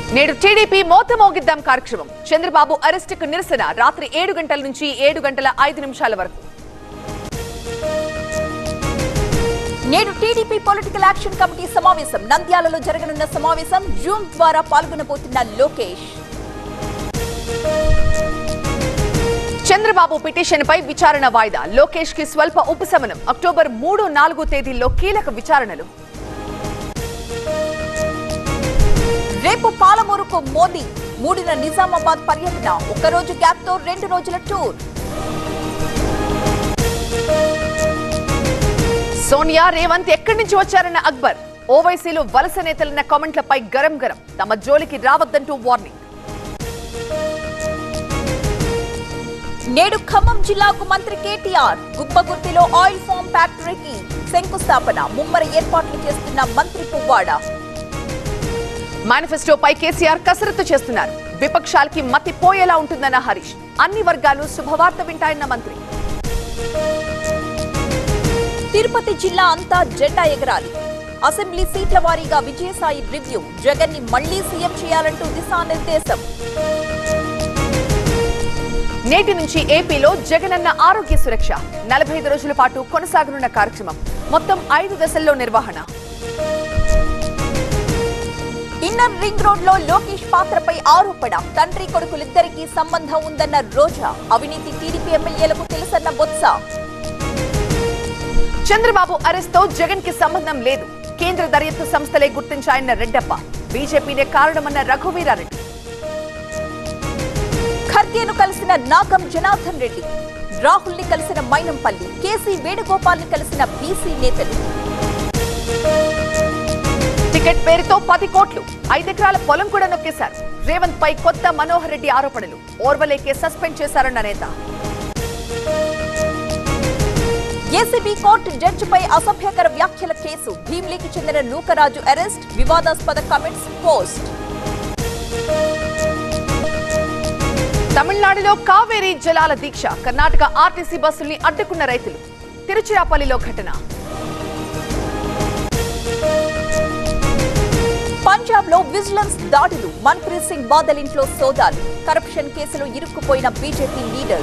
నేడు టీడీపీ మోత మోగిద్దాం కార్యక్రమం చంద్రబాబు అరెస్టుకు నిరసన రాత్రి ఏడు గంటల నుంచి ఏడు గంటల ఐదు నిమిషాల వరకు నేడు టీడీపీ పొలిటికల్ యాక్షన్ కమిటీ సమావేశం నంద్యాలలో జరగనున్న సమావేశం జూమ్ ద్వారా పాల్గొనబోతున్న లోకేష్ చంద్రబాబు పిటిషన్ పై విచారణ వాయిదా లోకేష్ కి స్వల్ప ఉపశమనం అక్టోబర్ మూడు నాలుగు తేదీల్లో కీలక విచారణలు రేపు పాలమూరుకు మోదీ మూడిన నిజామాబాద్ పర్యటన ఒక్కరోజు గ్యాప్ తో రెండు రోజుల టూర్ సోనియా రేవంత్ ఎక్కడి నుంచి వచ్చారన్న అక్బర్ ఓవైసీలో వలస నేతలన్న కామెంట్లపై గరం గరం తమ జోలికి రావద్దంటూ వార్నింగ్ నేడు ఖమ్మం జిల్లాకు మంత్రి కేటీఆర్ గుబ్బగుర్తిలో ఆయిల్ ఫామ్ ఫ్యాక్టరీకి శంకుస్థాపన ముమ్మర ఏర్పాట్లు చేస్తున్న మంత్రి పువ్వాడ మేనిఫెస్టోపై కేసీఆర్ కసరత్తు చేస్తున్నారు విపక్షాలకి మతి పోయేలా ఉంటుందన్న హరీష్ అన్ని వర్గాలు శుభవార్త వింటాయన్న మంత్రి తిరుపతి జిల్లా అంతా జెండా ఎగరాలి అసెంబ్లీ సీట్ల వారీగా విజయసాయి రివ్యూ జగన్ ని మళ్లీ సీఎం చేయాలంటూ దిశానిర్దేశం నేటి నుంచి ఏపీలో జగనన్న ఆరోగ్య సురక్ష నలభై ఐదు రోజుల పాటు కొనసాగనున్న కార్యక్రమం మొత్తం ఐదు దశల్లో నిర్వహణ ఇన్నర్ రింగ్ రోడ్ లో లోకేష్ పాత్రపై ఆరోపణ తండ్రి కొడుకులిద్దరికీ సంబంధం ఉందన్న రోజా అవినీతి టీడీపీ ఎమ్మెల్యేలకు తెలుసన్న బొత్స చంద్రబాబు అరెస్ట్ తో జగన్ కి సంబంధం లేదు కేంద్ర దర్యాప్తు సంస్థలే గుర్తించాయన్న రెడ్డప్ప బీజేపీనే కారణమన్న రఘువీరారెడ్డి ఖర్గేను కలిసిన నాగం జనార్దన్ రెడ్డి రాహుల్ ని కలిసిన మైనంపల్లి కేసీ వేణుగోపాల్ ని కలిసిన బీసీ నేతలు టికెట్ పేరుతో పది కోట్లు ఐదెకరాల పొలం కూడా నొక్కేశారు రేవంత్ పై కొత్త మనోహర్ రెడ్డి ఆరోపణలు ఓర్వలేకే సస్పెండ్ చేశారన్న నేత ఏసీబీ కోర్టు జడ్జిపై అసభ్యకర వ్యాఖ్యల కేసు భీమ్లీకి చెందిన నూకరాజు అరెస్ట్ వివాదాస్పద కమెంట్స్ పోస్ట్ తమిళనాడులో కావేరీ జలాల దీక్ష కర్ణాటక ఆర్టీసీ బస్సుల్ని అడ్డుకున్న రైతులు తిరుచిరాపల్లిలో ఘటన పంజాబ్ లో విజిలెన్స్ దాడులు మన్ప్రీత్ సింగ్ బాదల్ ఇంట్లో సోదాలు కరప్షన్ కేసులో ఇరుక్కుపోయిన బీజేపీ లీడర్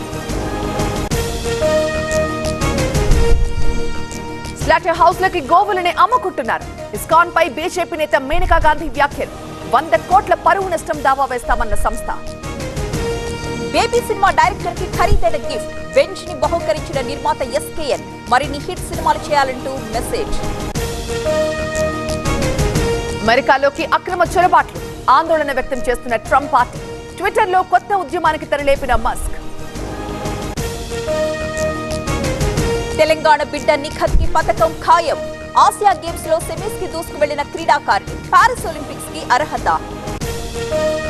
స్లాటర్ హౌస్ లకి గోవులని అమ్ముకుంటున్నారు ఇస్కాన్ పై బీజేపీ నేత మేనకా గాంధీ వ్యాఖ్యలు వంద కోట్ల పరువు నష్టం దావా వేస్తామన్న సంస్థ బేబీ సినిమా డైరెక్టర్ కి ఖరీదైన గిఫ్ట్ బెంచ్ ని బహుకరించిన నిర్మాత ఎస్కేఎన్ మరిన్ని హిట్ సినిమాలు చేయాలంటూ మెసేజ్ అమెరికాలోకి అక్రమ చొరబాట్లు ఆందోళన వ్యక్తం చేస్తున్న ట్రంప్ పార్టీ ట్విట్టర్లో కొత్త ఉద్యమానికి తెరలేపిన మస్క్ తెలంగాణ బిడ్డ నిఖత్ కి పథకం ఖాయం ఆసియా గేమ్స్ లో సెమీస్ కి దూసుకు వెళ్లిన క్రీడాకారిణి పారిస్ ఒలింపిక్స్ కి అర్హత